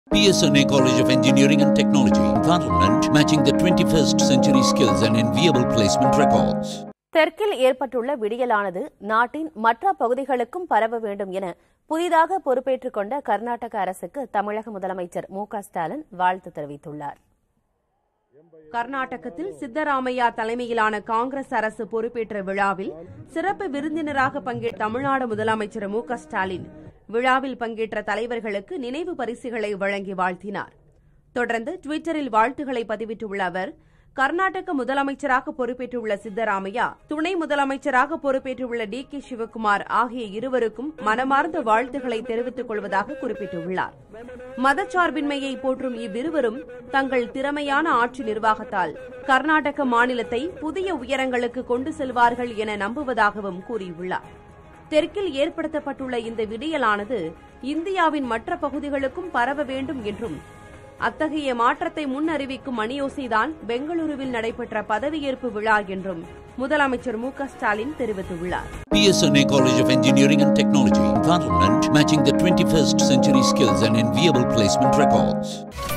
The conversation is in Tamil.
PSNA College of Engineering and Technology, Parliament, matching the 21st century skills and enviable placement records. தெற்கில் ஏற்பட்டுள்ள விடியலானது நாட்டின் மற்ற பகுதிகளுக்கும் பரவ வேண்டும் என புதிதாக பொறுப்பேற்றுக் கொண்ட கர்நாடக அரசுக்கு தமிழக முதலமைச்சர் மு க ஸ்டாலின் வாழ்த்து தெரிவித்துள்ளார் கர்நாடகத்தில் சித்தராமையா தலைமையிலான காங்கிரஸ் அரசு பொறுப்பேற்ற விழாவில் சிறப்பு விருந்தினராக பங்கேற்ற தமிழ்நாடு முதலமைச்சர் மு க ஸ்டாலின் விழாவில் பங்கேற்ற தலைவர்களுக்கு நினைவு பரிசுகளை வழங்கி வாழ்த்தினார் தொடர்ந்து டுவிட்டரில் வாழ்த்துக்களை பதிவிட்டுள்ள அவர் கர்நாடக முதலமைச்சராக பொறுப்பேற்றுள்ள சித்தராமையா துணை முதலமைச்சராக பொறுப்பேற்றுள்ள டி கே சிவக்குமார் ஆகிய இருவருக்கும் மனமார்ந்த வாழ்த்துக்களை தெரிவித்துக் கொள்வதாக குறிப்பிட்டுள்ளார் மதச்சார்பின்மையை போற்றும் இவ்விருவரும் தங்கள் திறமையான ஆட்சி நிர்வாகத்தால் கர்நாடக மாநிலத்தை புதிய உயரங்களுக்கு கொண்டு செல்வார்கள் என நம்புவதாகவும் கூறியுள்ளார் தெற்கில் ஏற்படுத்தப்பட்டுள்ள இந்த விடியலானது இந்தியாவின் மற்ற பகுதிகளுக்கும் பரவ வேண்டும் என்றும் அத்தகைய மாற்றத்தை முன்னறிவிக்கும் மணியோசைதான் பெங்களூருவில் நடைபெற்ற பதவியேற்பு விழா என்றும் முதலமைச்சர் மு க ஸ்டாலின் தெரிவித்துள்ளார் PSNA College of Engineering and Technology, Parliament, matching the 21st century skills and enviable placement records.